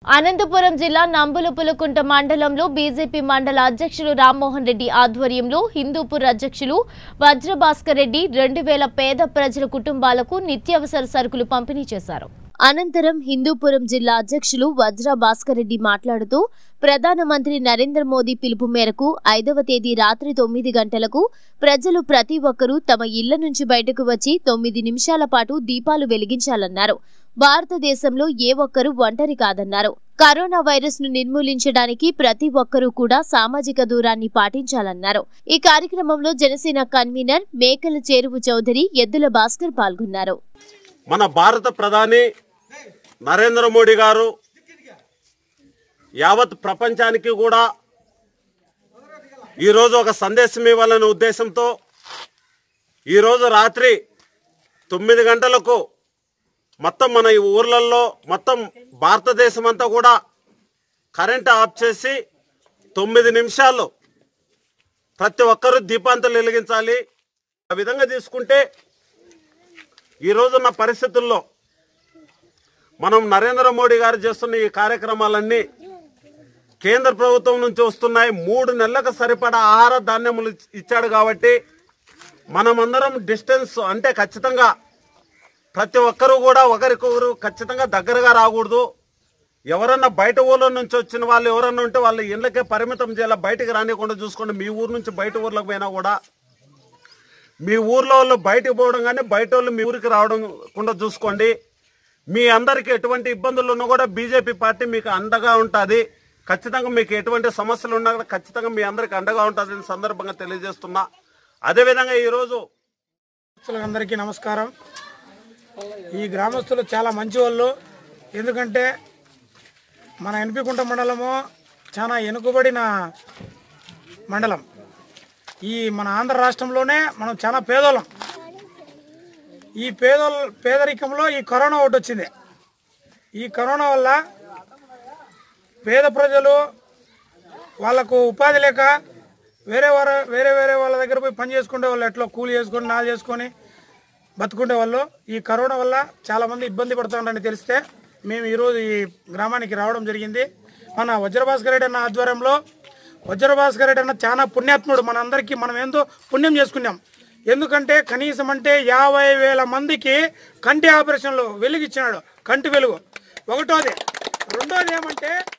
అనంతపురం జిల్లా నంబులపులకుంట మండలంలో బీజేపీ మండల అధ్యక్షులు రామ్మోహన్ రెడ్డి ఆధ్వర్యంలో హిందూపూర్ అధ్యక్షులు వజ్రభాస్కర్ రెడ్డి రెండు వేల పేద ప్రజల కుటుంబాలకు నిత్యావసర సరుకులు పంపిణీ చేశారు అనంతరం హిందూపురం జిల్లా అధ్యక్షులు వజ్ర భాస్కర్ రెడ్డి మాట్లాడుతూ ప్రధానమంత్రి నరేంద్ర మోదీ పిలుపు మేరకు ఐదవ తేదీ రాత్రి తొమ్మిది గంటలకు ప్రజలు ప్రతి ఒక్కరూ తమ ఇళ్ల నుంచి బయటకు వచ్చి తొమ్మిది నిమిషాల పాటు దీపాలు వెలిగించాలన్నారు భారతదేశంలో ఏ ఒక్కరూ ఒంటరి కాదన్నారు కరోనా వైరస్ ను నిర్మూలించడానికి ప్రతి ఒక్కరూ కూడా సామాజిక దూరాన్ని పాటించాలన్నారు ఈ కార్యక్రమంలో జనసేన కన్వీనర్ మేకల చేరువు చౌదరి ఎద్దుల భాస్కర్ పాల్గొన్నారు మన భారత ప్రధాని నరేంద్ర మోడీ గారు యావత్ ప్రపంచానికి కూడా ఈరోజు ఒక సందేశం ఇవ్వాలనే ఉద్దేశంతో ఈరోజు రాత్రి తొమ్మిది గంటలకు మొత్తం మన ఈ ఊర్లలో మొత్తం భారతదేశం అంతా కూడా కరెంట్ ఆఫ్ చేసి తొమ్మిది నిమిషాలు ప్రతి ఒక్కరూ దీపాంతలు వెలిగించాలి ఆ విధంగా తీసుకుంటే ఈ రోజున్న పరిస్థితుల్లో మనం నరేంద్ర మోడీ గారు చేస్తున్న ఈ కార్యక్రమాలన్నీ కేంద్ర ప్రభుత్వం నుంచి వస్తున్నాయి మూడు నెలలకు సరిపడా ఆహార ధాన్యములు ఇచ్- ఇచ్చాడు కాబట్టి మనమందరం డిస్టెన్స్ అంటే ఖచ్చితంగా ప్రతి ఒక్కరూ కూడా ఒకరికొకరు ఖచ్చితంగా దగ్గరగా రాకూడదు ఎవరన్నా బయట ఊర్ల నుంచి వచ్చిన వాళ్ళు ఎవరన్నా ఉంటే వాళ్ళ ఇళ్ళకే పరిమితం చేయాలి బయటికి రానికుండా చూసుకోండి మీ ఊరు నుంచి బయట ఊర్లకు పోయినా కూడా మీ ఊర్లో వాళ్ళు బయటకు పోవడం కానీ బయట వాళ్ళు మీ ఊరికి రావడం కూడా చూసుకోండి మీ అందరికి ఎటువంటి ఇబ్బందులు ఉన్నా కూడా బీజేపీ పార్టీ మీకు అండగా ఉంటుంది ఖచ్చితంగా మీకు ఎటువంటి సమస్యలు ఉన్నా కూడా ఖచ్చితంగా మీ అందరికి అండగా ఉంటుంది సందర్భంగా తెలియజేస్తున్నా అదేవిధంగా ఈరోజు గ్రామస్తులందరికీ నమస్కారం ఈ గ్రామస్తులు చాలా మంచి వాళ్ళు ఎందుకంటే మన ఎన్పికుంట మండలము చాలా వెనుకబడిన మండలం ఈ మన ఆంధ్ర రాష్ట్రంలోనే మనం చాలా పేదోళ్ళం ఈ పేదోళ్ళ పేదరికంలో ఈ కరోనా ఒకటి వచ్చింది ఈ కరోనా వల్ల పేద ప్రజలు వాళ్ళకు ఉపాధి లేక వేరే వారు వేరే వేరే వాళ్ళ దగ్గర పోయి పని చేసుకునే వాళ్ళు ఎట్లా కూలి చేసుకొని నాలు చేసుకొని బతుకునే వాళ్ళు ఈ కరోనా వల్ల చాలా మంది ఇబ్బంది పడుతున్నారని తెలిస్తే మేము ఈరోజు ఈ గ్రామానికి రావడం జరిగింది మన వజ్రభాస్కర్ రెడ్డి అన్న ఆధ్వర్యంలో వజ్రభాస్కర్ రెడ్డి అన్న చాలా పుణ్యాత్ముడు మనందరికీ మనం ఏందో పుణ్యం చేసుకున్నాం ఎందుకంటే కనీసం అంటే యాభై వేల మందికి కంటి ఆపరేషన్లు వెలుగు ఇచ్చినాడు కంటి వెలుగు ఒకటోది రెండోది ఏమంటే